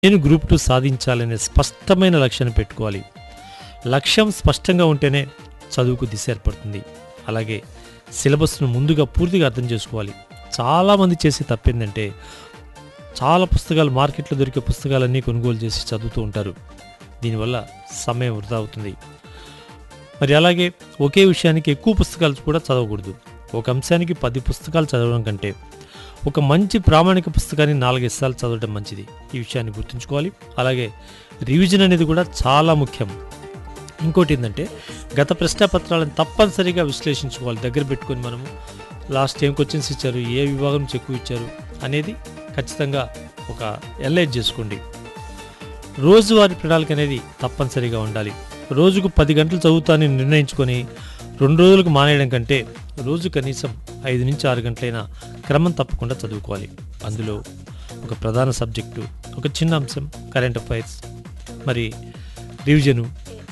నేను group two సాధించాలనే స్పష్టమైన లక్ష్యాన్ని పెట్టుకోవాలి లక్ష్యం స్పష్టంగా ఉంటేనే చదువుకు దిశ ఏర్పడుతుంది అలాగే సిలబస్ను ముందుగా పూర్తిగా అర్థం చేసుకోవాలి చాలామంది చేసే తప్పేందంటే చాలా పుస్తకాలు మార్కెట్లో దొరికే పుస్తకాలన్నీ కొనుగోలు చేసి చదువుతూ ఉంటారు దీనివల్ల సమయం వృధా అవుతుంది మరి అలాగే ఒకే విషయానికి ఎక్కువ పుస్తకాలు కూడా చదవకూడదు ఒక అంశానికి పది పుస్తకాలు చదవడం కంటే ఒక మంచి ప్రామాణిక పుస్తకాన్ని నాలుగైదు సార్లు చదవడం మంచిది ఈ విషయాన్ని గుర్తుంచుకోవాలి అలాగే రివిజన్ అనేది కూడా చాలా ముఖ్యం ఇంకోటి ఏంటంటే గత ప్రశ్నపత్రాలను తప్పనిసరిగా విశ్లేషించుకోవాలి దగ్గర పెట్టుకొని మనము లాస్ట్ ఏం క్వశ్చన్స్ ఇచ్చారు ఏ విభాగం నుంచి ఎక్కువ ఇచ్చారు అనేది ఖచ్చితంగా ఒక ఎల్ఐట్ చేసుకోండి రోజువారీ ప్రణాళిక అనేది తప్పనిసరిగా ఉండాలి రోజుకు పది గంటలు చదువుతానని నిర్ణయించుకొని రెండు రోజులకు మానేయడం కంటే రోజు కనీసం ఐదు నుంచి ఆరు గంటలైనా క్రమం తప్పకుండా చదువుకోవాలి అందులో ఒక ప్రధాన సబ్జెక్టు ఒక చిన్న అంశం కరెంట్ అఫైర్స్ మరి రివిజను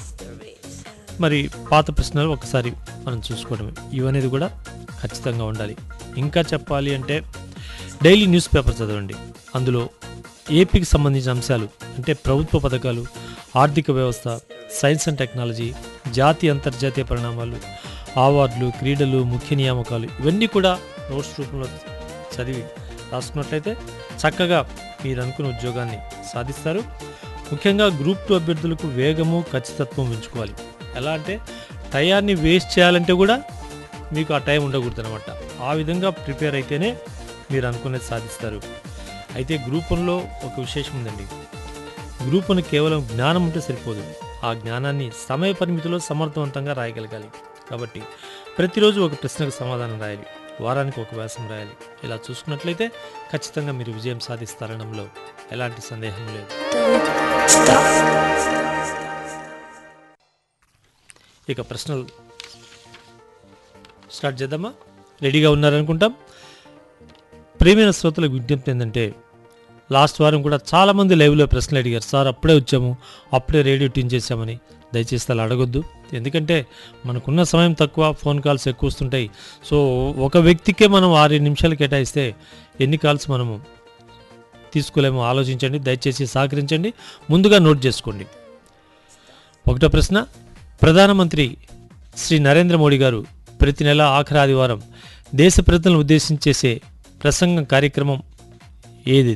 మరి పాత ప్రశ్నలు ఒకసారి మనం చూసుకోవడమే ఇవనేది కూడా ఖచ్చితంగా ఉండాలి ఇంకా చెప్పాలి అంటే డైలీ న్యూస్ పేపర్ చదవండి అందులో ఏపీకి సంబంధించిన అంశాలు అంటే ప్రభుత్వ పథకాలు ఆర్థిక వ్యవస్థ సైన్స్ అండ్ టెక్నాలజీ జాతీయ అంతర్జాతీయ పరిణామాలు అవార్డులు క్రీడలు ముఖ్య నియామకాలు ఇవన్నీ కూడా నోట్స్ రూపంలో చదివి రాసుకున్నట్లయితే చక్కగా మీరు అనుకున్న ఉద్యోగాన్ని సాధిస్తారు ముఖ్యంగా గ్రూప్ టూ అభ్యర్థులకు వేగము ఖచ్చితత్వం పెంచుకోవాలి ఎలా అంటే టయాన్ని వేస్ట్ చేయాలంటే కూడా మీకు ఆ టైం ఉండకూడదు అనమాట ఆ విధంగా ప్రిపేర్ అయితేనే మీరు అనుకునేది సాధిస్తారు అయితే గ్రూప్ వన్లో ఒక విశేషం ఉందండి గ్రూప్ వన్ కేవలం జ్ఞానం ఉంటే సరిపోదు ఆ జ్ఞానాన్ని సమయ పరిమితిలో సమర్థవంతంగా రాయగలగాలి కాబట్టి ప్రతిరోజు ఒక ప్రశ్నకు సమాధానం రాయాలి వారానికి ఒక వ్యాసం రాయాలి ఇలా చూసుకున్నట్లయితే ఖచ్చితంగా మీరు విజయం సాధిస్తారనడంలో ఎలాంటి సందేహం లేదు ఇక ప్రశ్నలు స్టార్ట్ చేద్దామా రెడీగా ఉన్నారనుకుంటాం ప్రేమైన శ్రోతలకు విజ్ఞప్తి ఏంటంటే లాస్ట్ వారం కూడా చాలామంది లైవ్లో ప్రశ్నలు అడిగారు సార్ అప్పుడే వచ్చాము అప్పుడే రేడియో ట్యూన్ చేశామని దయచేసి అలా అడగొద్దు ఎందుకంటే మనకున్న సమయం తక్కువ ఫోన్ కాల్స్ ఎక్కువ వస్తుంటాయి సో ఒక వ్యక్తికే మనం ఆరు నిమిషాలు కేటాయిస్తే ఎన్ని కాల్స్ మనము తీసుకోలేమో ఆలోచించండి దయచేసి సహకరించండి ముందుగా నోట్ చేసుకోండి ఒకటో ప్రశ్న ప్రధానమంత్రి శ్రీ నరేంద్ర మోడీ గారు ప్రతి నెల ఆఖరి ఆదివారం దేశ ప్రజలను ఉద్దేశించి చేసే ప్రసంగం కార్యక్రమం ఏది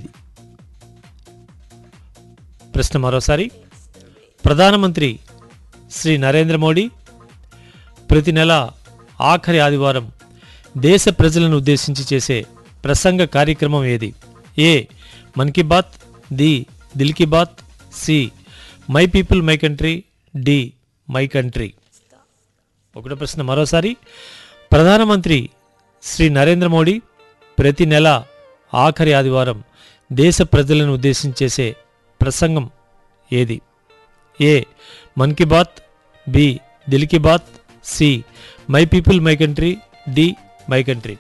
ప్రశ్న మరోసారి ప్రధానమంత్రి శ్రీ నరేంద్ర మోడీ ప్రతి నెల ఆఖరి ఆదివారం దేశ ప్రజలను ఉద్దేశించి చేసే ప్రసంగ కార్యక్రమం ఏది ఏ మన్ కీ బాత్ ది Dil Ki Baat C my people my country D my country ఒకటో ప్రశ్న మరోసారి ప్రధానమంత్రి శ్రీ నరేంద్ర మోడీ ప్రతి నెల ఆఖరి ఆదివారం దేశ ప్రజలను ఉద్దేశించి చేసే ప్రసంగం ఏది A Mann Ki Baat B Dil Ki Baat C my people my country D my country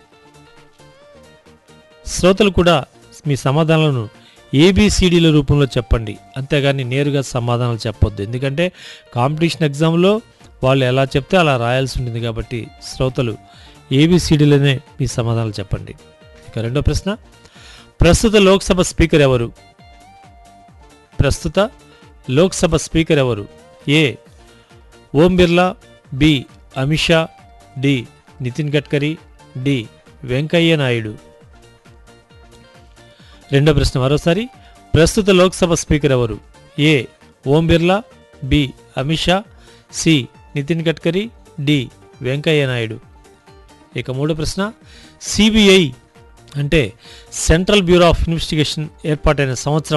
శ్రోతలు కూడా మీ సమాధానాలను ఏబిసిడీల రూపంలో చెప్పండి అంతేగాని నేరుగా సమాధానాలు చెప్పొద్దు ఎందుకంటే కాంపిటీషన్ ఎగ్జామ్లో వాళ్ళు ఎలా చెప్తే అలా రాయాల్సి ఉంటుంది కాబట్టి శ్రోతలు ఏబిసిడీలోనే మీ సమాధానాలు చెప్పండి ఇక రెండో ప్రశ్న ప్రస్తుత లోక్సభ స్పీకర్ ఎవరు ప్రస్తుత లోక్సభ స్పీకర్ ఎవరు A Om Birla B Amit Shah D Nitin Gadkari D Venkaiah Naidu రెండో ప్రశ్న మరోసారి ప్రస్తుత లోక్సభ స్పీకర్ ఎవరు A Om Birla B Amit Shah C Nitin Gadkari D Venkaiah Naidu ఇక మూడో ప్రశ్న సిబిఐ అంటే సెంట్రల్ బ్యూరో ఆఫ్ ఇన్వెస్టిగేషన్ ఏర్పాటైన సంవత్సరం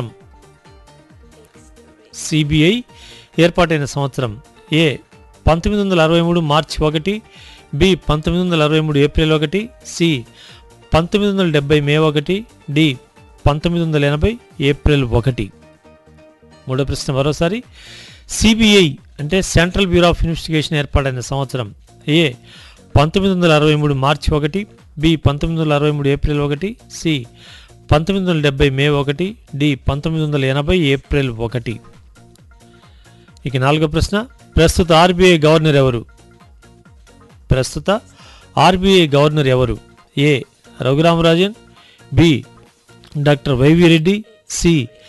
సిబిఐ ఏర్పాటైన సంవత్సరం ఏ పంతొమ్మిది వందల అరవై మూడు మార్చి ఒకటి బి పంతొమ్మిది వందల అరవై మూడు ఏప్రిల్ ఒకటి సి పంతొమ్మిది వందల డెబ్బై మే ఒకటి డి పంతొమ్మిది వందల ఎనభై ఏప్రిల్ ఒకటి మూడో ప్రశ్న మరోసారి సిబిఐ అంటే సెంట్రల్ బ్యూరో ఆఫ్ ఇన్వెస్టిగేషన్ ఏర్పాటైన సంవత్సరం ఏ పంతొమ్మిది వందల అరవై మూడు మార్చి ఒకటి బి పంతొమ్మిది వందల అరవై మూడు ఏప్రిల్ ఒకటి సి పంతొమ్మిది వందల డెబ్బై మే ఒకటి డి పంతొమ్మిది వందల ఎనభై ఏప్రిల్ ఒకటి ఇక నాలుగో ప్రశ్న ప్రస్తుత ఆర్బీఐ గవర్నర్ ఎవరు ప్రస్తుత ఆర్బీఐ గవర్నర్ ఎవరు A Raghuram Rajan B doctor YV Reddy C